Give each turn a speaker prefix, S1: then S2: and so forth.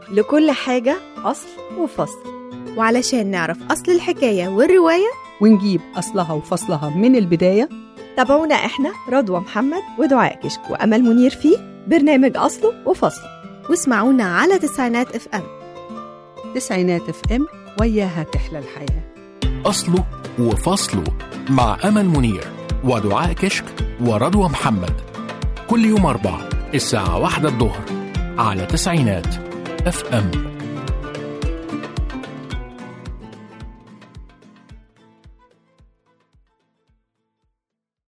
S1: لكل حاجة أصل وفصل
S2: وعلشان نعرف أصل الحكاية والرواية
S3: ونجيب أصلها وفصلها من البداية
S1: تابعونا إحنا رضوى محمد ودعاء كشك وأمل منير في برنامج أصله وفصله
S2: واسمعونا على تسعينات اف ام
S3: تسعينات اف ام وياها تحلى الحياة
S4: أصله وفصله مع أمل منير ودعاء كشك ورضوى محمد كل يوم أربع الساعة واحدة الظهر على تسعينات اف ام